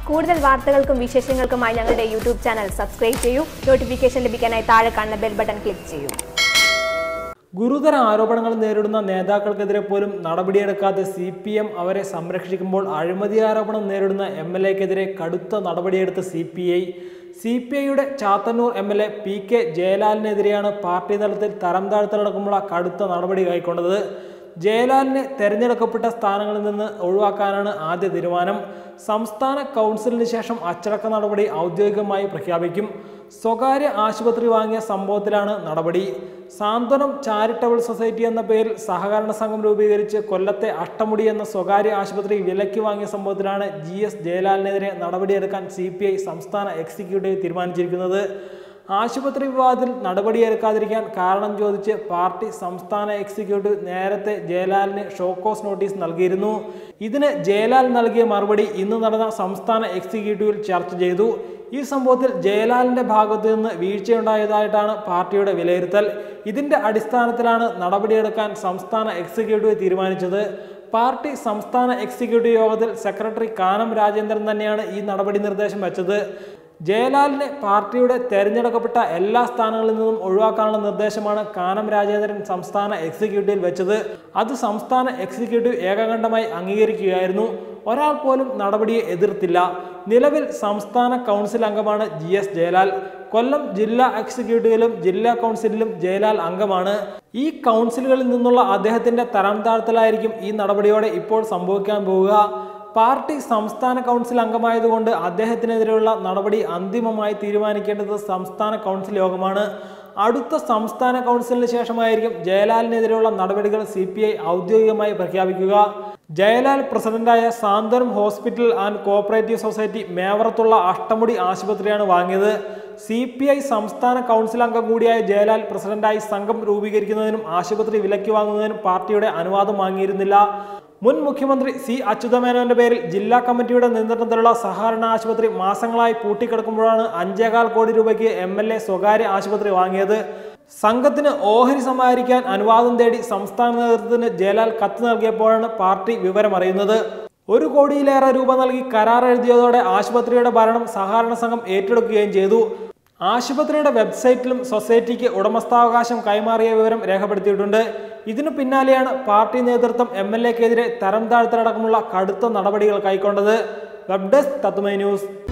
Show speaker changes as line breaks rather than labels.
കൂടുതൽ വാർത്തകൾക്കും വിശേഷങ്ങൾക്കുമായി ഞങ്ങളുടെ യൂട്യൂബ് ചാനൽ സബ്സ്ക്രൈബ് ചെയ്യൂ നോട്ടിഫിക്കേഷൻ ലഭിക്കാനായി താഴെ കാണുന്ന ബെൽ ബട്ടൺ ക്ലിക്ക് ചെയ്യൂ
ഗുരുതര ആരോപണങ്ങൾ നേരിടുന്ന നേതാക്കൾക്കെതിരെ പോലും നടപടിയെടുക്കാതെ സി പി എം അവരെ സംരക്ഷിക്കുമ്പോൾ അഴിമതി ആരോപണം നേരിടുന്ന എം എൽ എക്കെതിരെ കടുത്ത നടപടിയെടുത്ത C P I C P ഐയുടെ Chathannoor M L A P K ജയലാലിനെതിരെയാണ് പാർട്ടി തലത്തിൽ തരം താഴ്ത്തലടക്കമുള്ള കടുത്ത നടപടി കൈക്കൊണ്ടത് ജയലാലിനെ തെരഞ്ഞെടുക്കപ്പെട്ട സ്ഥാനങ്ങളിൽ നിന്ന് ഒഴിവാക്കാനാണ് ആദ്യ തീരുമാനം സംസ്ഥാന കൗൺസിലിന് ശേഷം അച്ചടക്ക നടപടി ഔദ്യോഗികമായി പ്രഖ്യാപിക്കും സ്വകാര്യ ആശുപത്രി വാങ്ങിയ സംഭവത്തിലാണ് നടപടി സാന്ത്വനം ചാരിറ്റബിൾ സൊസൈറ്റി എന്ന പേരിൽ സഹകരണ സംഘം രൂപീകരിച്ച് കൊല്ലത്തെ അഷ്ടമുടി എന്ന സ്വകാര്യ ആശുപത്രി വിലയ്ക്ക് വാങ്ങിയ സംഭവത്തിലാണ് ജി എസ് ജയലാലിനെതിരെ നടപടിയെടുക്കാൻ സി പി ഐ സംസ്ഥാന എക്സിക്യൂട്ടീവ് തീരുമാനിച്ചിരിക്കുന്നത് ആശുപത്രി വിവാദത്തിൽ നടപടിയെടുക്കാതിരിക്കാൻ കാരണം ചോദിച്ച് പാർട്ടി സംസ്ഥാന എക്സിക്യൂട്ടീവ് നേരത്തെ ജയലാലിന് ഷോക്കോസ് നോട്ടീസ് നൽകിയിരുന്നു ഇതിന് ജയലാൽ നൽകിയ മറുപടി ഇന്ന് നടന്ന സംസ്ഥാന എക്സിക്യൂട്ടീവിൽ ചർച്ച ചെയ്തു ഈ സംഭവത്തിൽ ജയലാലിന്റെ ഭാഗത്തു നിന്ന് വീഴ്ചയുണ്ടായതായിട്ടാണ് പാർട്ടിയുടെ വിലയിരുത്തൽ ഇതിന്റെ അടിസ്ഥാനത്തിലാണ് നടപടിയെടുക്കാൻ സംസ്ഥാന എക്സിക്യൂട്ടീവ് തീരുമാനിച്ചത് പാർട്ടി സംസ്ഥാന എക്സിക്യൂട്ടീവ് യോഗത്തിൽ സെക്രട്ടറി കാനം രാജേന്ദ്രൻ തന്നെയാണ് ഈ നടപടി നിർദ്ദേശം വെച്ചത് ജയലാലിനെ പാർട്ടിയുടെ തെരഞ്ഞെടുക്കപ്പെട്ട എല്ലാ സ്ഥാനങ്ങളിൽ നിന്നും ഒഴിവാക്കാനുള്ള നിർദ്ദേശമാണ് കാനം രാജേന്ദ്രൻ സംസ്ഥാന എക്സിക്യൂട്ടീവിൽ വെച്ചത് അത് സംസ്ഥാന എക്സിക്യൂട്ടീവ് ഏകകണ്ഠമായി അംഗീകരിക്കുകയായിരുന്നു ഒരാൾ പോലും നടപടിയെ എതിർത്തില്ല നിലവിൽ സംസ്ഥാന കൗൺസിൽ അംഗമാണ് ജി എസ് ജയലാൽ കൊല്ലം ജില്ലാ എക്സിക്യൂട്ടീവിലും ജില്ലാ കൗൺസിലിലും ജയലാൽ അംഗമാണ് ഈ കൗൺസിലുകളിൽ നിന്നുള്ള അദ്ദേഹത്തിന്റെ തരം താഴ്ത്തലായിരിക്കും ഈ നടപടിയോടെ ഇപ്പോൾ സംഭവിക്കാൻ പോവുക പാർട്ടി സംസ്ഥാന കൗൺസിൽ അംഗമായതുകൊണ്ട് അദ്ദേഹത്തിനെതിരെയുള്ള നടപടി അന്തിമമായി തീരുമാനിക്കേണ്ടത് സംസ്ഥാന കൗൺസിൽ യോഗമാണ് അടുത്ത സംസ്ഥാന കൗൺസിലിന് ശേഷമായിരിക്കും ജയലാലിനെതിരെയുള്ള നടപടികൾ സി പി ഐ ഔദ്യോഗികമായി പ്രഖ്യാപിക്കുക ജയലാൽ പ്രസിഡന്റായ Santhwanam hospital and cooperative society മേവറത്തുള്ള അഷ്ടമുടി ആശുപത്രിയാണ് വാങ്ങിയത് സി പി ഐ സംസ്ഥാന കൗൺസിൽ അംഗം കൂടിയായ ജയലാൽ പ്രസിഡന്റായി സംഘം രൂപീകരിക്കുന്നതിനും ആശുപത്രി വിലയ്ക്ക് വാങ്ങുന്നതിനും പാർട്ടിയുടെ അനുവാദം വാങ്ങിയിരുന്നില്ല മുൻ മുഖ്യമന്ത്രി സി അച്യുതമേനോന്റെ പേരിൽ ജില്ലാ കമ്മിറ്റിയുടെ നിയന്ത്രണത്തിലുള്ള സഹകരണ ആശുപത്രി മാസങ്ങളായി പൂട്ടിക്കിടക്കുമ്പോഴാണ് അഞ്ചേകാൽ കോടി രൂപയ്ക്ക് എം എൽ എ സ്വകാര്യ ആശുപത്രി വാങ്ങിയത് സംഘത്തിന് ഓഹരി സമാഹരിക്കാൻ അനുവാദം തേടി സംസ്ഥാന നേതൃത്വത്തിന് ജയലാൽ കത്ത് നൽകിയപ്പോഴാണ് പാർട്ടി വിവരമറിയുന്നത് ഒരു കോടിയിലേറെ രൂപ നൽകി കരാർ എഴുതിയതോടെ ആശുപത്രിയുടെ ഭരണം സഹകരണ സംഘം ഏറ്റെടുക്കുകയും ചെയ്തു ആശുപത്രിയുടെ വെബ്സൈറ്റിലും സൊസൈറ്റിക്ക് ഉടമസ്ഥാവകാശം കൈമാറിയ വിവരം രേഖപ്പെടുത്തിയിട്ടുണ്ട് ഇതിനു പിന്നാലെയാണ് പാർട്ടി നേതൃത്വം എം എൽ എക്കെതിരെ തരം താഴ്ത്തലടക്കമുള്ള കടുത്ത നടപടികൾ കൈക്കൊണ്ടത് വെബ് ഡെസ്ക് തത്വമൈ ന്യൂസ്